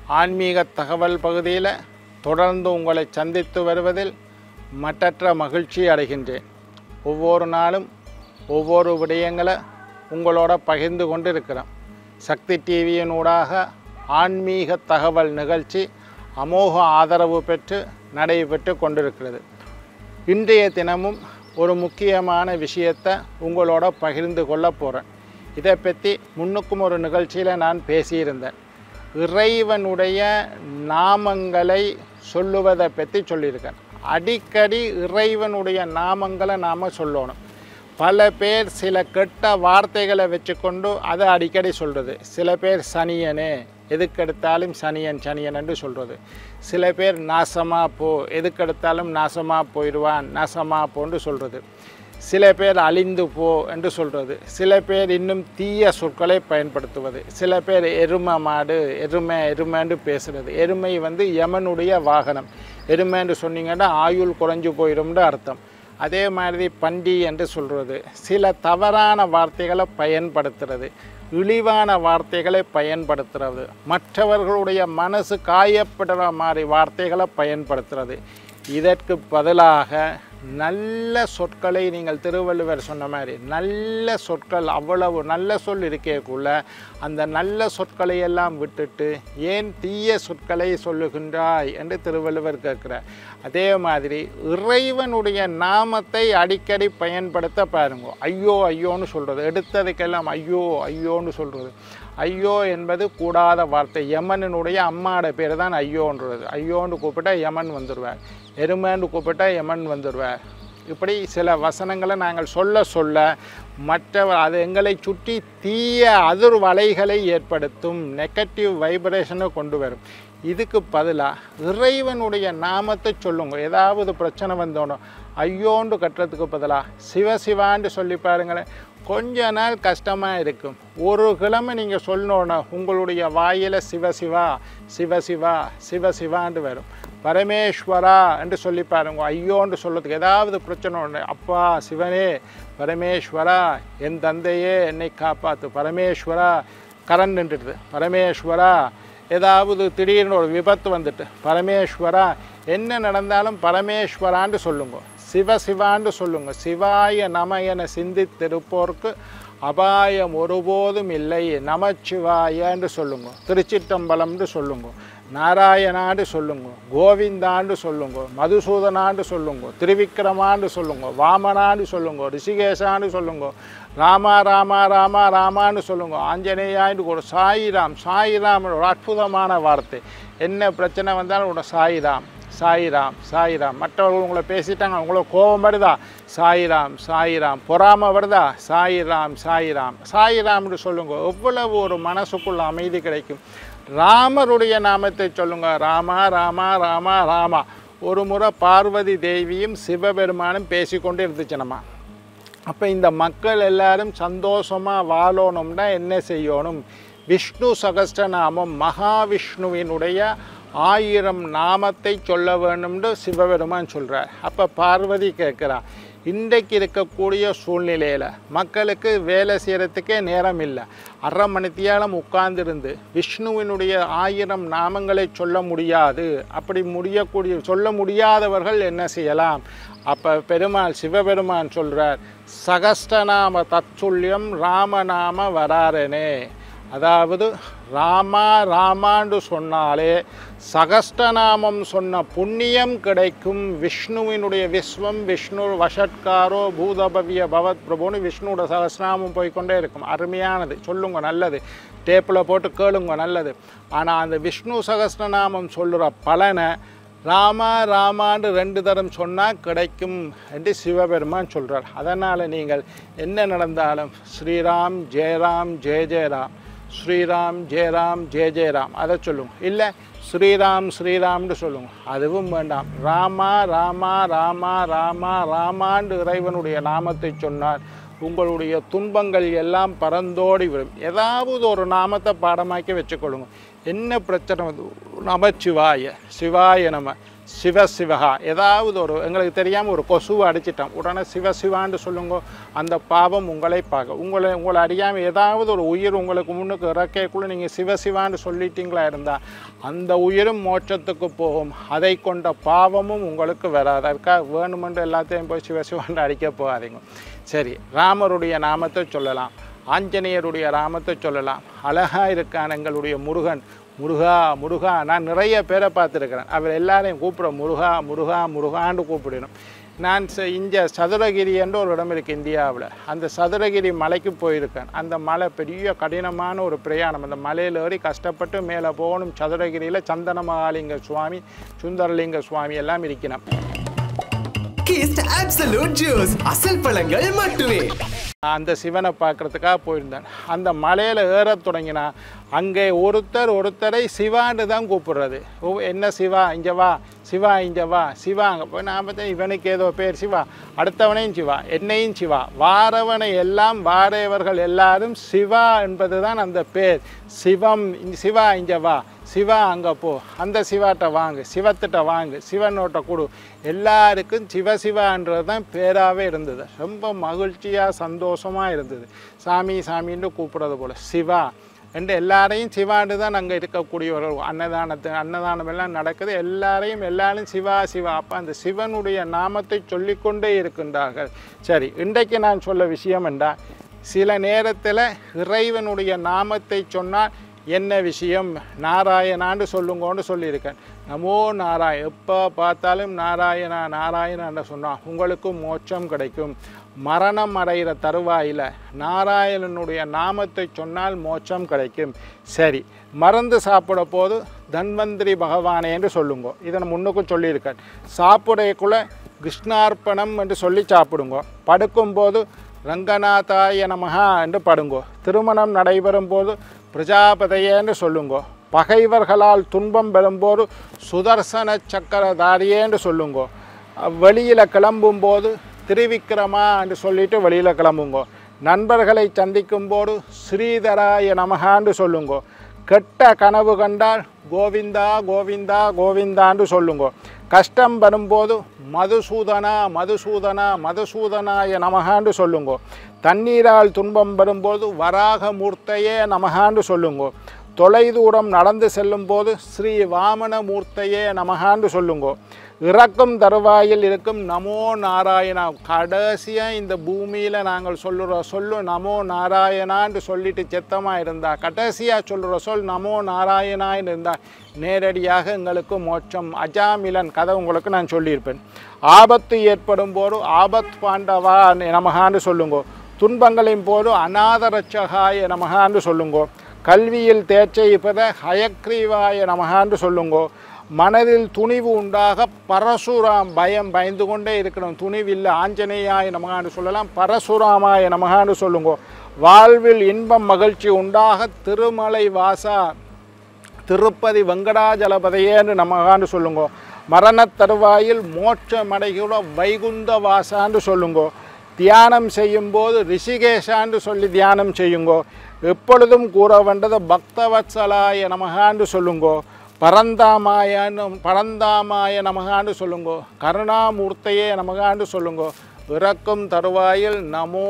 ஆன்மீக தகவல் பகுதியில் தொடர்ந்து உங்களை சந்தித்து வருவதில் மட்டற்ற மகிழ்ச்சி அடைகின்றேன் ஒவ்வொரு நாளும் ஒவ்வொரு விடயங்களை உங்களோட பகிர்ந்து கொண்டு இருக்கிறோம் சக்தி டிவியினூடாக ஆன்மீக தகவல் நிகழ்ச்சி அமோக ஆதரவு பெற்று நடைபெற்று கொண்டிருக்கிறது இன்றைய தினமும் ஒரு முக்கியமான விஷயத்தை உங்களோட பகிர்ந்து கொள்ள போகிறேன் இதை பற்றி முன்னுக்கும் ஒரு நிகழ்ச்சியில் நான் பேசியிருந்தேன் இறைவனுடைய நாமங்களை சொல்லுவதை பற்றி சொல்லியிருக்கேன் அடிக்கடி இறைவனுடைய நாமங்களை நாம் சொல்லணும் பல பேர் சில கெட்ட வார்த்தைகளை வச்சுக்கொண்டு அதை அடிக்கடி சொல்கிறது சில பேர் சனியனே எதுக்கெடுத்தாலும் சனியன் சனியன் என்று சொல்கிறது சில பேர் நாசமா போ எதுக்கெடுத்தாலும் நாசமா போயிடுவான் நாசமா போன்னு சொல்கிறது சில பேர் அழிந்து போ என்று சொல்கிறது சில பேர் இன்னும் தீய சொற்களை பயன்படுத்துவது சில பேர் எருமை மாடு எருமை எருமைன்னு பேசுகிறது எருமை வந்து யமனுடைய வாகனம் எருமைன்னு சொன்னீங்கன்னா ஆயுள் குறைஞ்சு போயிடும்னு அர்த்தம் அதே மாதிரி பண்டி என்று சொல்கிறது சில தவறான வார்த்தைகளை பயன்படுத்துறது இழிவான வார்த்தைகளை பயன்படுத்துறது மற்றவர்களுடைய மனசு காயப்படுற மாதிரி வார்த்தைகளை பயன்படுத்துறது இதற்கு பதிலாக நல்ல சொற்களை நீங்கள் திருவள்ளுவர் சொன்ன மாதிரி நல்ல சொற்கள் அவ்வளவு நல்ல சொல் இருக்கேக்குள்ள அந்த நல்ல சொற்களை எல்லாம் விட்டுட்டு ஏன் தீய சொற்களை சொல்லுகின்றாய் என்று திருவள்ளுவர் கேட்கிறார் அதே மாதிரி இறைவனுடைய நாமத்தை அடிக்கடி பயன்படுத்த பாருங்க ஐயோ ஐயோன்னு சொல்கிறது எடுத்ததுக்கெல்லாம் ஐயோ ஐயோன்னு சொல்கிறது ஐயோ என்பது கூடாத வார்த்தை யமனினுடைய அம்மாட பேர் தான் ஐயோன்றது ஐயோன்னு கூப்பிட்டா யமன் வந்துடுவார் எருமைன்னு கூப்பிட்டா யமன் வந்துடுவார் இப்படி சில வசனங்களை நாங்கள் சொல்ல சொல்ல மற்றவர் அது எங்களை சுற்றி தீய அதிர்வலைகளை ஏற்படுத்தும் நெகட்டிவ் வைப்ரேஷனை கொண்டு வரும் இதுக்கு பதிலாக இறைவனுடைய நாமத்தை சொல்லுங்க ஏதாவது பிரச்சனை வந்தோனோ ஐயோண்டு கட்டுறதுக்கு பதிலாக சிவசிவான்னு சொல்லி பாருங்களேன் கொஞ்ச நாள் கஷ்டமாக இருக்கும் ஒரு கிழமை நீங்கள் சொல்லணுன்னா உங்களுடைய வாயில் சிவசிவா சிவசிவா சிவசிவான்னு வரும் பரமேஸ்வரா என்று சொல்லி பாருங்க ஐயோன்னு சொல்கிறதுக்கு ஏதாவது பிரச்சனை ஒன்று அப்பா சிவனே பரமேஸ்வரா என் தந்தையே என்னை காப்பாற்று பரமேஸ்வரா கரண் நின்றுடுது பரமேஸ்வரா ஏதாவது திடீர்னு ஒரு விபத்து வந்துட்டு பரமேஸ்வரா என்ன நடந்தாலும் பரமேஸ்வரான்னு சொல்லுங்க சிவசிவான்னு சொல்லுங்க சிவாய நம என சிந்தித்திருப்போர்க்கு அபாயம் ஒருபோதும் இல்லை நமச்சிவாயன்னு சொல்லுங்க திருச்சிற்றம்பலம்னு சொல்லுங்க நாராயணான்னு சொல்லுங்க கோவிந்தான்னு சொல்லுங்க மதுசூதனான்னு சொல்லுங்க திருவிக்கிரமான்னு சொல்லுங்க வாமனான்னு சொல்லுங்க ரிஷிகேஷான்னு சொல்லுங்க ராமா ராமா ராமா ராமான்னு சொல்லுங்க ஆஞ்சநேயான்னு ஒரு சாயிராம் சாயிராம் ஒரு அற்புதமான வார்த்தை என்ன பிரச்சனை வந்தாலும் உட சாயிராம் சாயிராம் சாயிராம் மற்றவர்கள் உங்களை பேசிட்டாங்க உங்களுக்கு கோபம் வருதா சாயிராம் சாயிராம் பொறாம வருதா சாயிராம் சாயிராம் சாயிராம்னு சொல்லுங்க எவ்வளவு ஒரு மனசுக்குள்ள அமைதி கிடைக்கும் ராமருடைய நாமத்தை சொல்லுங்க ராமா ராமா ராமா ராமா ஒரு முறை பார்வதி தேவியும் சிவபெருமானும் பேசிக்கொண்டு இருந்துச்சுனம்மா அப்போ இந்த மக்கள் எல்லாரும் சந்தோஷமாக வாழணும்னா என்ன செய்யணும் விஷ்ணு சகஸ்ரநாமம் மகாவிஷ்ணுவினுடைய ஆயிரம் நாமத்தை சொல்ல வேணும்னு சிவபெருமான் சொல்கிறார் அப்போ பார்வதி கேட்குறா இன்றைக்கு இருக்கக்கூடிய சூழ்நிலையில் மக்களுக்கு வேலை செய்கிறதுக்கே நேரம் இல்லை அரை மணித்தியாலம் உட்கார்ந்திருந்து விஷ்ணுவினுடைய ஆயிரம் நாமங்களை சொல்ல முடியாது அப்படி முடியக்கூடிய சொல்ல முடியாதவர்கள் என்ன செய்யலாம் அப்போ பெருமாள் சிவபெருமான் சொல்கிறார் சகஸ்டநாம தத்துல்யம் ராமநாம வராரனே அதாவது ராமா ராமான்னு சொன்னாலே சகஸ்டநாமம் சொன்ன புண்ணியம் கிடைக்கும் விஷ்ணுவினுடைய விஸ்வம் விஷ்ணு வஷட்காரோ பூதபவிய பவத் பிரபுன்னு விஷ்ணுவோட சகஸ்ரநாமம் போய்க்கொண்டே இருக்கும் அருமையானது சொல்லுங்க நல்லது டேப்பில் போட்டு கேளுங்க நல்லது ஆனால் அந்த விஷ்ணு சகஸ்ரநாமம் சொல்லுற பலனை ராமா ராமான்னு ரெண்டு தரம் சொன்னால் கிடைக்கும் என்று சிவபெருமான் சொல்கிறார் அதனால் நீங்கள் என்ன நடந்தாலும் ஸ்ரீராம் ஜெயராம் ஜெய ஜெயராம் ஸ்ரீராம் ஜெயராம் ஜெய ஜெயராம் அதை சொல்லுங்க இல்லை ஸ்ரீராம் ஸ்ரீராம்னு சொல்லுங்க அதுவும் வேண்டாம் ராமா ராமா ராமா ராமா ராமாண்டு இறைவனுடைய நாமத்தை சொன்னார் உங்களுடைய துன்பங்கள் எல்லாம் பறந்தோடி விடும் ஏதாவது ஒரு நாமத்தை பாடமாக்கி வச்சுக்கொள்ளுங்க என்ன பிரச்சனை வந்து நமச்சிவாய சிவாய நம சிவ சிவகா ஏதாவது ஒரு எங்களுக்கு தெரியாமல் ஒரு கொசுவை அடிச்சிட்டோம் உடனே சிவ சிவான்னு சொல்லுங்க அந்த பாவம் உங்களை பார்க்க உங்களை உங்களை அறியாமல் ஏதாவது ஒரு உயிர் உங்களுக்கு முன்னுக்கு இறக்கைக்குள்ளே நீங்கள் சிவ சிவான்னு சொல்லிட்டீங்களா இருந்தால் அந்த உயிரும் மோட்சத்துக்கு போகும் அதை கொண்ட பாவமும் உங்களுக்கு வராது அதுக்காக வேணுமென்று எல்லாத்தையும் போய் சிவ சிவான்னு அடிக்க போகாதீங்க சரி ராமருடைய நாமத்தை சொல்லலாம் ஆஞ்சநேயருடைய நாமத்தை சொல்லலாம் அழகாக இருக்கான் எங்களுடைய முருகன் முருகா முருகா நான் நிறைய பேரை பார்த்துருக்கிறேன் அவர் எல்லாரையும் கூப்பிட முருகா முருகா முருகான்னு கூப்பிடணும் நான் ச- இங்கே சதுரகிரி என்ற ஒரு இடம் இருக்குது இந்தியாவில் அந்த சதுரகிரி மலைக்கு போயிருக்கேன் அந்த மலை பெரிய கடினமான ஒரு பிரயாணம் அந்த மலையில் ஏறி கஷ்டப்பட்டு மேலே போகணும் சதுரகிரியில் சந்தனமகாலிங்க சுவாமி சுந்தரலிங்க சுவாமி எல்லாம் இருக்கணும் Kissed Absolute Juice அசல் பழங்கள் மட்டுமே அந்த சிவனை பார்க்கறதுக்காக போயிருந்தேன் அந்த மலையில் ஏறத் தொடங்கினா அங்கே ஒருத்தர் ஒருத்தரை சிவான்னு தான் கூப்பிடுறது ஓ என்ன சிவா இங்கே வா சிவா இங்கே வா சிவா அங்கே போய் நான் பார்த்தேன் இவனுக்கு ஏதோ பேர் சிவா அடுத்தவனையும் சிவா என்னையும் சிவா வாரவனை எல்லாம் வாரவர்கள் எல்லாரும் சிவா என்பது தான் அந்த பேர் சிவம் இங்க- சிவா இங்கே வா சிவா அங்கே போ அந்த சிவாட்ட வாங்கு சிவத்திட்ட வாங்கு சிவனோட்ட கொடு எல்லாருக்கும் சிவ சிவான்றது தான் பேராகவே இருந்தது ரொம்ப மகிழ்ச்சியாக சந்தோஷமாக இருந்தது சாமி சாமின்னு கூப்பிடுறது போல் சிவா என்று எல்லாரையும் சிவாண்டு தான் அங்கே இருக்கக்கூடியவர்கள் அன்னதானத்து அன்னதானம் எல்லாம் நடக்குது எல்லாரையும் எல்லாரும் சிவா சிவா அப்போ அந்த சிவனுடைய நாமத்தை சொல்லிக்கொண்டே இருக்கின்றார்கள் சரி இன்றைக்கு நான் சொல்ல விஷயம் என்றால் சில நேரத்தில் இறைவனுடைய நாமத்தை சொன்னால் என்ன விஷயம் நாராயணான்னு சொல்லுங்கன்னு சொல்லியிருக்கேன் நமோ நாராயண எப்போ பார்த்தாலும் நாராயணா நாராயணான்னு சொன்னால் உங்களுக்கு மோட்சம் கிடைக்கும் மரணம் அடைகிற தருவாயில் நாராயணனுடைய நாமத்தை சொன்னால் மோட்சம் கிடைக்கும் சரி மருந்து சாப்பிட போது தன்வந்திரி பகவானே என்று சொல்லுங்க இதை நான் முன்னுக்கும் சொல்லியிருக்கேன் சாப்பிடக்குள்ள கிருஷ்ணார்ப்பணம் என்று சொல்லி சாப்பிடுங்க படுக்கும்போது ரங்கநாதாய நமஹா என்று படுங்கோ திருமணம் நடைபெறும் போது பிரஜாபதையேன்னு சொல்லுங்கோ பகைவர்களால் துன்பம் பெறும்போது சுதர்சன சக்கரதாரியேன்னு சொல்லுங்கோ வெளியில் கிளம்பும்போது திருவிக்கிரமா என்று சொல்லிட்டு வெளியில் கிளம்புங்கோ நண்பர்களை சந்திக்கும் போது ஸ்ரீதராய நமகான்னு சொல்லுங்கோ கெட்ட கனவு கண்டால் கோவிந்தா கோவிந்தா கோவிந்தான்னு சொல்லுங்கோ கஷ்டம் வரும்போது மதுசூதனா மதுசூதனா மதுசூதனாய நமகான்னு சொல்லுங்கோ தண்ணீரால் துன்பம் வரும்போது வராக மூர்த்தையே நமகான்னு சொல்லுங்கோ தொலைதூரம் நடந்து செல்லும்போது ஸ்ரீ வாமன மூர்த்தையே நமகான்னு சொல்லுங்கோ இறக்கும் தருவாயில் இருக்கும் நமோ நாராயணா கடைசியாக இந்த பூமியில் நாங்கள் சொல்லுற சொல்லு நமோ நாராயணான்னு சொல்லிட்டு செத்தமாக இருந்தா கடைசியாக சொல்லுற சொல் நமோ நாராயணான்னு இருந்தால் நேரடியாக எங்களுக்கு மோட்சம் அஜாமிலன் கதை உங்களுக்கு நான் சொல்லியிருப்பேன் ஆபத்து ஏற்படும் போது ஆபத் பாண்டவா நமகான்னு சொல்லுங்கோ துன்பங்களின் போது அநாதரட்சகாய நமகான்னு சொல்லுங்கோ கல்வியில் தேர்ச்சை பெற ஹயக்ரீவாய நமகான்னு சொல்லுங்கோ மனதில் துணிவு உண்டாக பரசுராம் பயம் பயந்து கொண்டே இருக்கணும் துணிவில்லை ஆஞ்சநேயாய நமகான்னு சொல்லலாம் பரசுராமாய நமகான்னு சொல்லுங்கோ வாழ்வில் இன்பம் மகிழ்ச்சி உண்டாக திருமலை வாசா திருப்பதி வெங்கடாஜலபதையேன்னு நமகான்னு சொல்லுங்கோ மரணத் தருவாயில் மோட்சமடைகிற வைகுந்த வாசான்னு சொல்லுங்கோ தியானம் செய்யும்போது ரிஷிகேஷான்னு சொல்லி தியானம் செய்யுங்கோ எப்பொழுதும் கூற வேண்டது பக்தவத்சலாய நமகான்னு சொல்லுங்கோ பரந்தாமாயன்னு பரந்தாமாய நமகான்னு சொல்லுங்கோ கருணாமூர்த்தையே நமகான்னு சொல்லுங்கோ பிறக்கும் தருவாயில் நமோ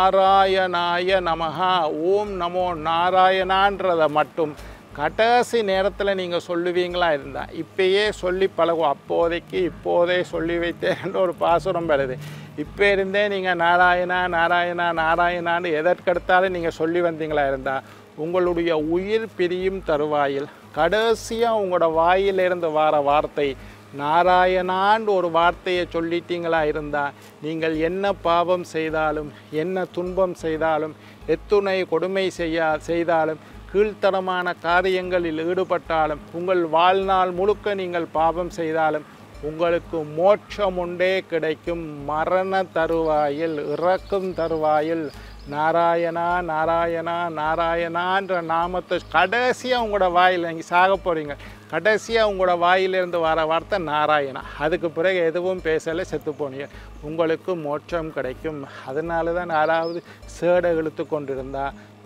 நாராயணாய நமஹா ஓம் நமோ நாராயணான்றதை மட்டும் கடைசி நேரத்தில் நீங்கள் சொல்லுவீங்களா இருந்தால் இப்பயே சொல்லி பழகும் அப்போதைக்கு இப்போதே சொல்லி வைத்தேன்ற ஒரு பாசுரம் வருது இப்போ இருந்தே நீங்கள் நாராயணா நாராயணா நாராயணான்னு எதற்கெடுத்தாலும் நீங்கள் சொல்லி வந்தீங்களா இருந்தால் உங்களுடைய உயிர் பிரியும் தருவாயில் கடைசியாக உங்களோட வாயிலிருந்து வர வார்த்தை நாராயணான்னு ஒரு வார்த்தையை சொல்லிட்டீங்களா இருந்தால் நீங்கள் என்ன பாவம் செய்தாலும் என்ன துன்பம் செய்தாலும் எத்துணை கொடுமை செய்யா செய்தாலும் கீழ்த்தரமான காரியங்களில் ஈடுபட்டாலும் உங்கள் வாழ்நாள் முழுக்க நீங்கள் பாவம் செய்தாலும் உங்களுக்கு மோட்சம் உண்டே கிடைக்கும் மரண தருவாயில் இறக்கும் தருவாயில் நாராயணா நாராயணா நாராயணான்ற நாமத்தை கடைசியாக உங்களோட வாயில் நீங்கள் சாக போகிறீங்க கடைசியாக உங்களோட வாயிலிருந்து வர வார்த்தை நாராயணா அதுக்கு பிறகு எதுவும் பேசலை செத்து போனீங்க உங்களுக்கு மோட்சம் கிடைக்கும் அதனால தான் யாராவது சேடை இழுத்து கொண்டிருந்தா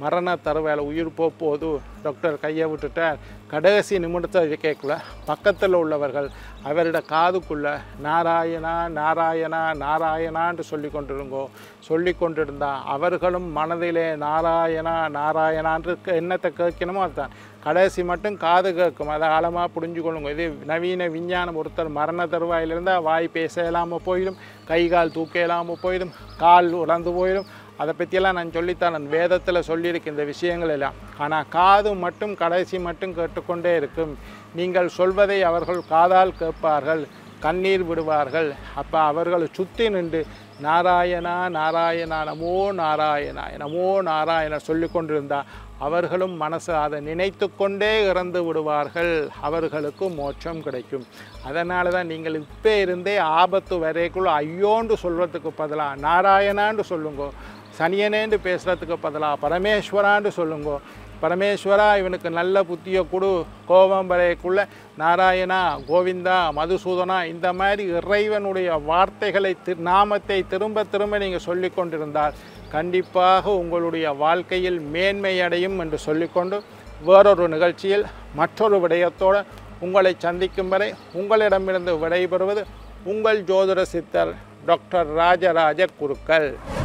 மரண தருவாயில் உயிர் போக போது டாக்டர் கையை விட்டுட்டார் கடைசி நிமிடத்தை கேட்கல பக்கத்தில் உள்ளவர்கள் அவரோட காதுக்குள்ள நாராயணா நாராயணா நாராயணான்னு சொல்லி கொண்டிருங்கோ சொல்லி கொண்டிருந்தா அவர்களும் மனதிலே நாராயணா நாராயணான்று என்னத்தை கேட்கணுமோ அதுதான் கடைசி மட்டும் காது கேட்கும் அதை ஆழமாக புரிஞ்சு கொள்ளுங்க இது நவீன விஞ்ஞானம் ஒருத்தர் மரண தருவாயிலிருந்தால் வாய் பேச இல்லாமல் போயிடும் கை கால் தூக்க இல்லாமல் போயிடும் கால் உலர்ந்து போயிடும் அதை பற்றியெல்லாம் நான் சொல்லித்தரேன் வேதத்தில் சொல்லியிருக்கு இந்த விஷயங்கள் எல்லாம் ஆனால் காது மட்டும் கடைசி மட்டும் கேட்டுக்கொண்டே இருக்கும் நீங்கள் சொல்வதை அவர்கள் காதால் கேட்பார்கள் கண்ணீர் விடுவார்கள் அப்போ அவர்களை சுற்றி நின்று நாராயணா நாராயணா நமோ நாராயணா நமோ நாராயணா சொல்லி கொண்டிருந்தா அவர்களும் மனசு அதை நினைத்து கொண்டே இறந்து விடுவார்கள் அவர்களுக்கு மோட்சம் கிடைக்கும் அதனால தான் நீங்கள் இப்போ இருந்தே ஆபத்து வரைக்குள்ள ஐயோண்டு சொல்கிறதுக்கு பதிலாக நாராயணான்னு சொல்லுங்க சனியனேன்னு பேசுகிறதுக்கு பதிலாக பரமேஸ்வரான்னு சொல்லுங்க பரமேஸ்வரா இவனுக்கு நல்ல புத்தியை கொடு கோபம் வரைக்குள்ள நாராயணா கோவிந்தா மதுசூதனா இந்த மாதிரி இறைவனுடைய வார்த்தைகளை தி நாமத்தை திரும்ப திரும்ப நீங்கள் சொல்லி கொண்டிருந்தால் கண்டிப்பாக உங்களுடைய வாழ்க்கையில் மேன்மை அடையும் என்று சொல்லிக்கொண்டு வேறொரு நிகழ்ச்சியில் மற்றொரு விடயத்தோடு உங்களை சந்திக்கும் வரை உங்களிடமிருந்து விடைபெறுவது உங்கள் ஜோதிட சித்தர் டாக்டர் ராஜராஜ குருக்கள்